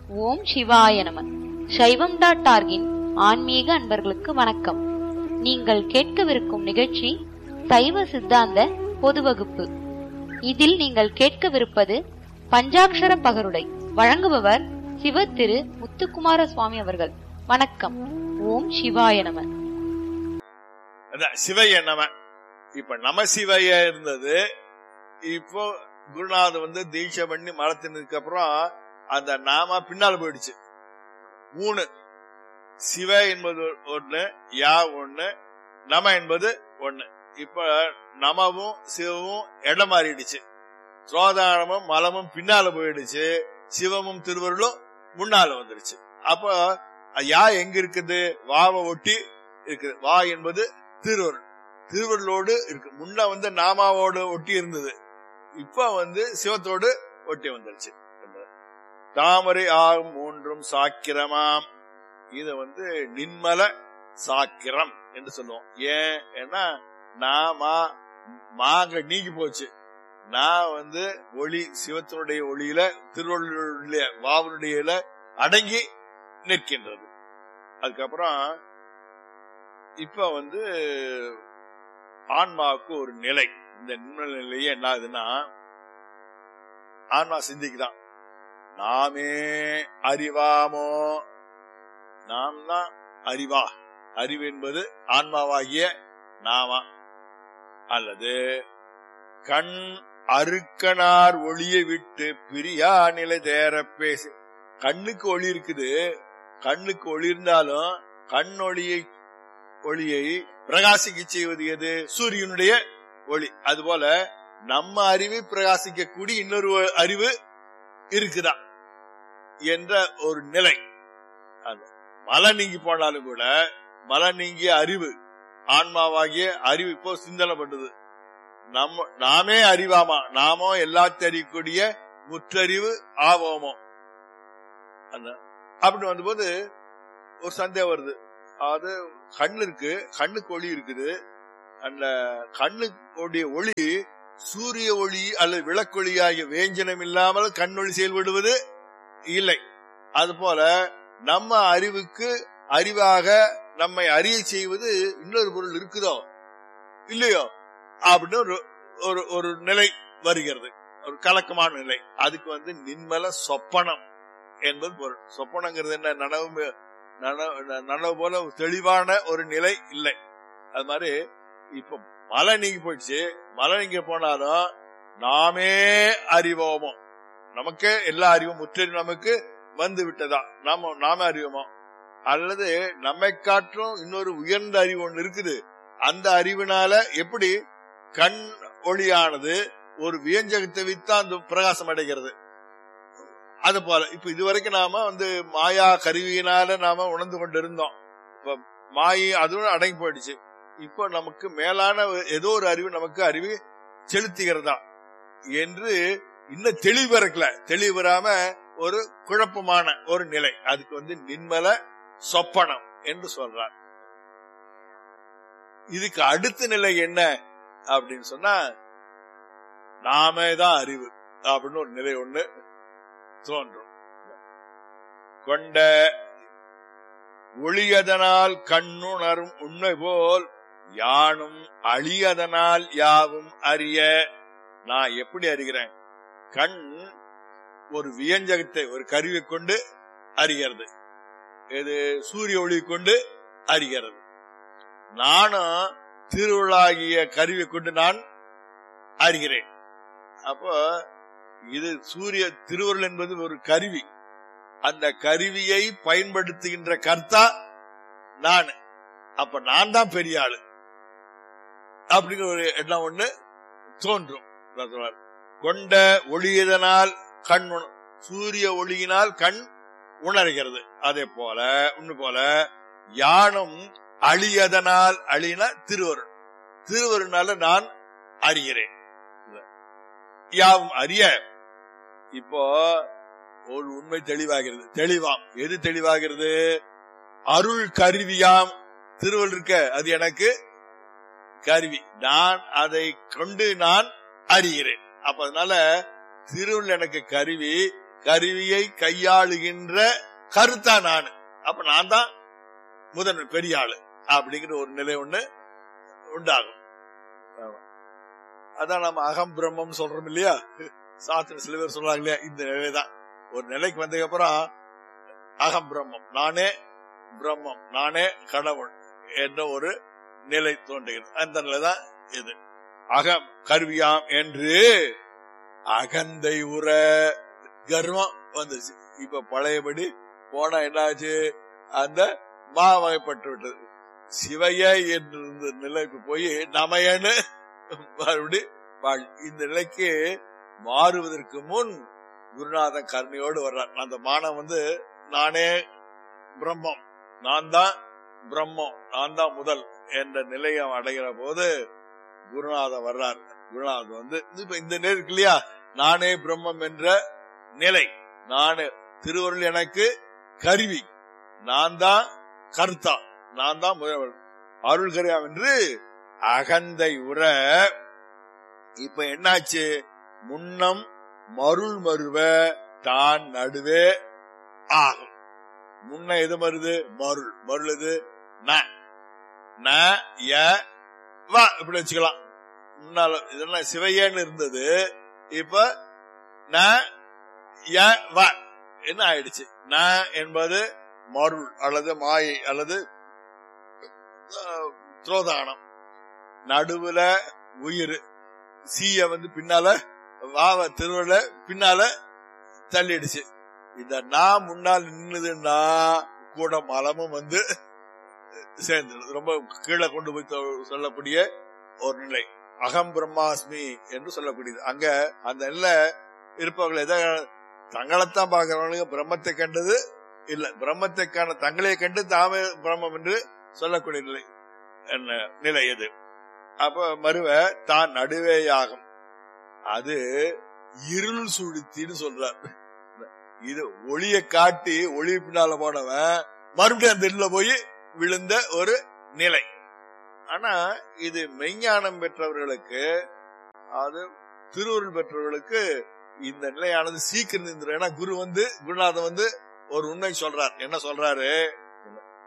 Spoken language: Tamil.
ஓம் சிவாய நம சைவம் டாட் ஆர்கின் ஆன்மீக அன்பர்களுக்கு வணக்கம் நீங்கள் கேட்கவிருக்கும் நிகழ்ச்சி சைவ சித்தாந்த பொது வகுப்பு இதில் நீங்கள் கேட்கவிருப்பது பஞ்சாக்ஷர பகருடை வழங்குபவர் சிவ திரு முத்துக்குமார சுவாமி அவர்கள் வணக்கம் ஓம் சிவாய நம அதான் சிவைய நம இப்ப நம சிவைய இருந்தது இப்போ குருநாதர் வந்து தீட்சை பண்ணி மலத்தினதுக்கு அப்புறம் அந்த நாம பின்னால போயிடுச்சு மூணு சிவ என்பது ஒண்ணு யா ஒண்ணு நம என்பது ஒண்ணு இப்ப நமவும் சிவமும் இடம் மாறிடுச்சு சோதானமும் மலமும் பின்னால போயிடுச்சு சிவமும் திருவருளும் முன்னால வந்துருச்சு அப்ப யா எங்க இருக்குது வாவை ஒட்டி இருக்குது வா என்பது திருவருள் திருவருளோடு இருக்கு முன்ன வந்து நாமாவோடு ஒட்டி இருந்தது இப்ப வந்து சிவத்தோடு ஒட்டி வந்துருச்சு தாமரை ஆகும் மூன்றும் சாக்கிரமாம் இது வந்து நின்மல சாக்கிரம் என்று சொல்லுவோம் ஏன் ஏன்னா நாமா மாக நீங்கி போச்சு நான் வந்து ஒளி சிவத்தினுடைய ஒளியில திருவள்ளுடைய வாவனுடைய அடங்கி நிற்கின்றது அதுக்கப்புறம் இப்ப வந்து ஆன்மாவுக்கு ஒரு நிலை இந்த நிம்மல நிலையே என்ன ஆகுதுன்னா ஆன்மா சிந்திக்குதான் நாமே அறிவாமோ நாம் தான் அறிவா அறிவு என்பது ஆன்மாவாகிய நாமா அல்லது கண் அருக்கனார் ஒளியை விட்டு பிரியா நிலை தேர பேசு கண்ணுக்கு ஒளி இருக்குது கண்ணுக்கு ஒளி இருந்தாலும் கண் ஒளியை ஒளியை பிரகாசிக்க செய்வது எது சூரியனுடைய ஒளி அதுபோல நம்ம அறிவை பிரகாசிக்கக்கூடிய இன்னொரு அறிவு இருக்குதா என்ற ஒரு நிலை மலை நீங்கி போனாலும் கூட மலை நீங்கிய அறிவு ஆன்மாவாகிய அறிவு இப்போ சிந்தனை பண்ணுது நம்ம நாமே அறிவாமா நாமோ எல்லாத்தையும் அறியக்கூடிய முற்றறிவு ஆவோமோ அப்படின்னு வந்தபோது ஒரு சந்தேகம் வருது அது கண்ணு இருக்கு கண்ணுக்கு ஒளி இருக்குது அந்த கண்ணுடைய ஒளி சூரிய ஒளி அல்லது விளக்கொளி ஆகிய வேஞ்சனம் இல்லாமல் கண்ணொளி செயல்படுவது இல்லை அது போல நம்ம அறிவுக்கு அறிவாக நம்மை அறிய செய்வது இன்னொரு பொருள் இருக்குதோ இல்லையோ அப்படின்னு ஒரு ஒரு ஒரு நிலை வருகிறது ஒரு கலக்கமான நிலை அதுக்கு வந்து நின்மல சொப்பனம் என்பது பொருள் சொப்பனங்கிறது என்ன நனவு நனவு போல தெளிவான ஒரு நிலை இல்லை அது மாதிரி இப்ப மழை நீங்கி போயிடுச்சு மழை நீங்க போனாலும் நாமே அறிவோமோ நமக்கே எல்லா அறிவும் முற்றிலும் நமக்கு வந்து விட்டதா நாம நாம அறிவோமோ அல்லது நம்மை காற்றும் இன்னொரு உயர்ந்த அறிவு ஒண்ணு இருக்குது அந்த அறிவினால எப்படி கண் ஒளியானது ஒரு வியஞ்சகத்தை வித்தா அந்த பிரகாசம் அடைகிறது அது போல இப்ப இதுவரைக்கும் நாம வந்து மாயா கருவியினால நாம உணர்ந்து கொண்டு இருந்தோம் இப்ப மாயை அதுவும் அடங்கி போயிடுச்சு இப்போ நமக்கு மேலான ஏதோ ஒரு அறிவு நமக்கு அறிவு செலுத்துகிறதா என்று இன்னும் தெளிவு பிறக்கல தெளிவு வராம ஒரு குழப்பமான ஒரு நிலை அதுக்கு வந்து நின்மல சொப்பனம் என்று சொல்றார் இதுக்கு அடுத்த நிலை என்ன அப்படின்னு சொன்னா நாமே தான் அறிவு அப்படின்னு ஒரு நிலை ஒண்ணு தோன்றும் கொண்ட ஒளியதனால் கண்ணுணரும் உண்மை போல் யானும் அழியதனால் யாவும் அறிய நான் எப்படி அறிகிறேன் கண் ஒரு வியஞ்சகத்தை ஒரு கருவி கொண்டு அறிகிறது இது சூரிய ஒளி கொண்டு அறிகிறது நானும் திருவிழாகிய கருவி கொண்டு நான் அறிகிறேன் அப்போ இது சூரிய திருவருள் என்பது ஒரு கருவி அந்த கருவியை பயன்படுத்துகின்ற கர்த்தா நான் அப்ப நான் தான் பெரிய ஆளு அப்படிங்கிற ஒரு எண்ணம் ஒண்ணு தோன்றும் கொண்ட ஒளியதனால் கண் சூரிய ஒளியினால் கண் உணர்கிறது அதே போல ஒண்ணு போல யானும் அழியதனால் அழின திருவருள் திருவருனால நான் அறிகிறேன் யாவும் அறிய இப்போ ஒரு உண்மை தெளிவாகிறது தெளிவாம் எது தெளிவாகிறது அருள் கருவியாம் திருவள் இருக்க அது எனக்கு கருவி நான் அதை கொண்டு நான் அறிகிறேன் அப்ப அதனால திருவள் எனக்கு கருவி கருவியை கையாளுகின்ற கருத்தா நான் அப்ப நான் தான் முதன்மை பெரிய ஆளு அப்படிங்கிற ஒரு நிலை ஒண்ணு உண்டாகும் ஆமா. அதான் நம்ம அகம் பிரம்மம் சொல்றோம் இல்லையா சாஸ்திர சில பேர் சொல்றாங்க இல்லையா இந்த நிலைதான் ஒரு நிலைக்கு வந்ததுக்கு அப்புறம் அகம் பிரம்மம் நானே பிரம்மம் நானே கடவுள் என்ற ஒரு நிலை தோன்றுகிறது அந்த நிலைதான் இது அகம் கருவியாம் என்று அகந்தை உற கர்வம் வந்துருச்சு இப்ப பழையபடி போனா என்னாச்சு அந்த மா வகைப்பட்டு விட்டது சிவைய என்று இருந்த நிலைக்கு போய் நமையன்னு மறுபடி வாழ். இந்த நிலைக்கு மாறுவதற்கு முன் குருநாதன் கருணையோடு வர்றார் அந்த மானம் வந்து நானே பிரம்மம் நான் தான் பிரம்மம் நான் தான் முதல் என்ற நிலையை அவன் அடைகிற போது குருநாதன் வர்றார் குருநாதன் வந்து இப்ப இந்த நிலை இருக்கு இல்லையா நானே பிரம்மம் என்ற நிலை நானே திருவருள் எனக்கு கருவி நான் தான் கர்த்தா நான் தான் முதல்வர் அருள் கரியாம் என்று அகந்தை உற இப்ப என்னாச்சு முன்னம் மருள் மருவ தான் நடுவே ஆகும் முன்ன எது மருது மருள் மருள் எது ந ந ய வ இப்படி வச்சுக்கலாம் முன்னால இதெல்லாம் சிவையன்னு இருந்தது இப்ப ந ய வ என்ன ஆயிடுச்சு ந என்பது மருள் அல்லது மாயை அல்லது அஹ், துரோதானம் நடுவுல உயிர் சீய வந்து பின்னால வாவ திருவள்ள பின்னால தள்ளிடுச்சு இந்த நான் முன்னால் நின்னுதுன்னா கூட மலமும் வந்து சேர்ந்துடுது ரொம்ப கீழே கொண்டு போய் தொ- சொல்லக்கூடிய ஒரு நிலை அகம் பிரம்மாஸ்மி என்று சொல்லக்கூடியது அங்க அந்த நிலை இருப்பவர்கள் எதை தங்களைத்தான் பார்க்கிறவங்களுக்கு பிரம்மத்தை கண்டது இல்ல பிரம்மத்தை காண தங்களை கண்டு தாமே பிரம்மம் என்று சொல்லக்கூடிய நிலை என்ன நிலை எது அப்ப மறுவ தான் நடுவேயாகும் அது இருள் சுழித்தின்னு சொல்றார் இது ஒளியை காட்டி ஒளி பின்னால போனவன் மறுபடியும் அந்த இருள போய் விழுந்த ஒரு நிலை ஆனா இது மெய்ஞானம் பெற்றவர்களுக்கு அது திருவருள் பெற்றவர்களுக்கு இந்த நிலையானது சீக்கிரம் நின்றுடும் ஏன்னா குரு வந்து குருநாதன் வந்து ஒரு உண்மை சொல்றார் என்ன சொல்றாரு